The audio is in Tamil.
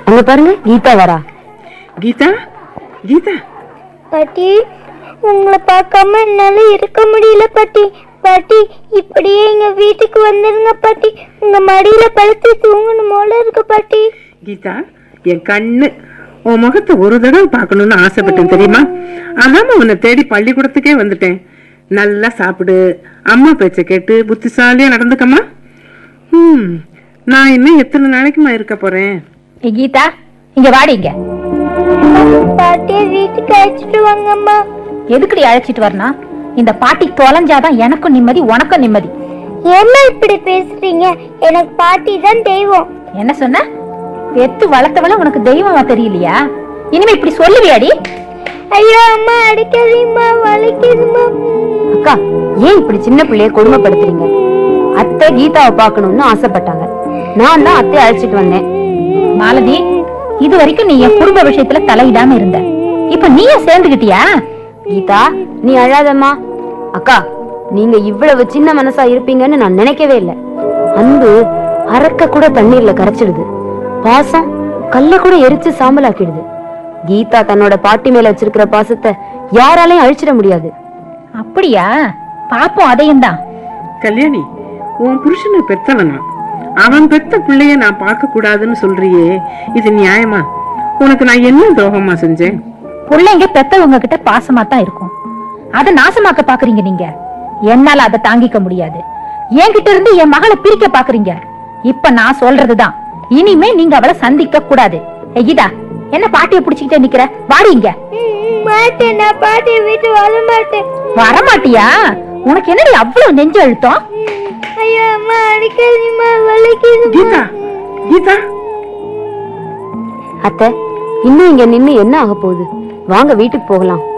அங்க பாருங்க கீதா வரா கீதா கீதா பாட்டி உங்களை பார்க்காம என்னால இருக்க முடியல பாட்டி பாட்டி இப்படியே எங்க வீட்டுக்கு வந்துருங்க பாட்டி உங்க மடியில படுத்து தூங்கணும் போல இருக்கு பாட்டி கீதா என் கண்ணு உன் முகத்தை ஒரு தடவை பார்க்கணும்னு ஆசைப்பட்டேன் தெரியுமா அதாம உன்னை தேடி பள்ளிக்கூடத்துக்கே வந்துட்டேன் நல்லா சாப்பிடு அம்மா பேச்ச கேட்டு புத்திசாலியா நடந்துக்கம்மா ம் நான் இன்னும் எத்தனை நாளைக்குமா இருக்க போறேன் ஏ கீதா இங்க வாடிங்க பாட்டிய வீட்டுக்கு அழைச்சிட்டு வாங்கம்மா எதுக்குடி அழைச்சிட்டு வரணும் இந்த பாட்டி தொலைஞ்சாதான் எனக்கும் நிம்மதி உனக்கும் நிம்மதி ஏம்மா இப்படி பேசுறீங்க எனக்கு பாட்டி தான் தெய்வம் என்ன சொன்ன பெத்து வளர்த்தவள உனக்கு தெய்வமா தெரியலையா இனிமே இப்படி சொல்லுவியாடி ஐயோ அம்மா அடிக்காதீங்கம்மா வலிக்குதும்மா அக்கா ஏன் இப்படி சின்ன பிள்ளைய கொடுமைப்படுத்துறீங்க அத்தை கீதாவை பார்க்கணும்னு ஆசைப்பட்டாங்க நான் தான் அத்தை அழைச்சிட்டு வந்தேன் மாலதி இது வரைக்கும் நீ என் குடும்ப விஷயத்துல தலையிடாம இருந்த இப்ப நீயே சேர்ந்துகிட்டியா கீதா நீ அழாதம்மா அக்கா நீங்க இவ்வளவு சின்ன மனசா இருப்பீங்கன்னு நான் நினைக்கவே இல்லை அன்பு அறக்க கூட தண்ணீர்ல கரைச்சிடுது பாசம் கல்ல கூட எரிச்சு சாம்பலாக்கிடுது கீதா தன்னோட பாட்டி மேல வச்சிருக்கிற பாசத்தை யாராலையும் அழிச்சிட முடியாது அப்படியா பாப்போம் அதையும் தான் கல்யாணி உன் புருஷனை பெத்தவனா அவன் பெத்த பிள்ளைய நான் பார்க்க கூடாதுன்னு சொல்றியே இது நியாயமா உனக்கு நான் என்ன துரோகமா செஞ்சேன் பிள்ளைங்க பெத்தவங்க கிட்ட பாசமா தான் இருக்கும் அதை நாசமாக்க பாக்குறீங்க நீங்க என்னால அதை தாங்கிக்க முடியாது என்கிட்ட இருந்து என் மகளை பிரிக்க பாக்குறீங்க இப்ப நான் சொல்றதுதான் இனிமே நீங்க அவளை சந்திக்க கூடாது ஏய் கீதா என்ன பாட்டிய புடிச்சுக்கிட்டே நிக்கிற வாடி இங்க ம், மாட்டேன் நான் பாட்டிய வீட்டு வர மாட்டேன் வரமாட்டியா உனக்கு என்னடி அவ்வளவு நெஞ்சு அழுத்தம் ஐயோ அம்மா அடிக்காதீங்கம்மா வலிக்குது கீதா கீதா அத்தை இன்னும் இங்க நின்னு என்ன ஆக போகுது வாங்க வீட்டுக்கு போகலாம்